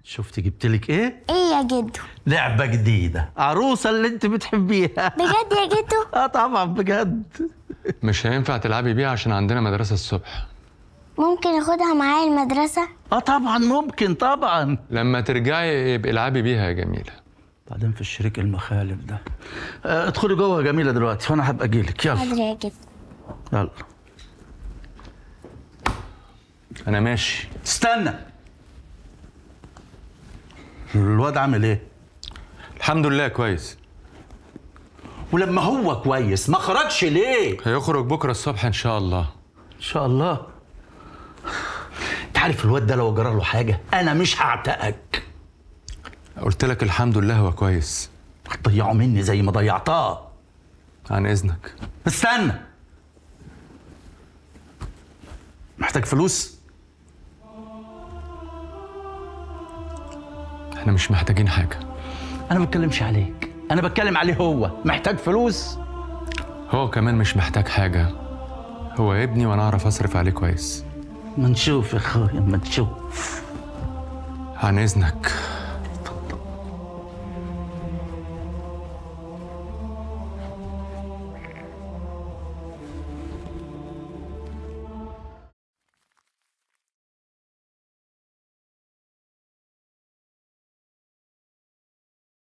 شفتي جبت لك ايه ايه يا جدو لعبه جديده عروسه اللي انت بتحبيها بجد يا جدو اه طبعا بجد مش هينفع تلعبي بيها عشان عندنا مدرسة الصبح ممكن اخدها معايا المدرسة اه طبعا ممكن طبعا لما ترجعي يبقى العبي بيها يا جميلة بعدين في الشريك المخالف ده آه ادخلي جوه يا جميله دلوقتي وانا هبقى اجيلك يلا حاضر يا جدو يلا أنا ماشي استنى الواد عامل ايه الحمد لله كويس ولما هو كويس ما خرجش ليه هيخرج بكرة الصبح إن شاء الله ان شاء الله انت عارف الواد ده لو جرى له حاجه انا مش هعتقك قلت لك الحمد لله هو كويس هتضيعه مني زي ما ضيعتاه عن إذنك استنى محتاج فلوس إحنا مش محتاجين حاجة انا ما بتكلمش عليك انا بتكلم عليه هو محتاج فلوس هو كمان مش محتاج حاجة هو ابني وأنا أعرف أصرف عليه كويس ما نشوف يا اخويا ما نشوف عن إذنك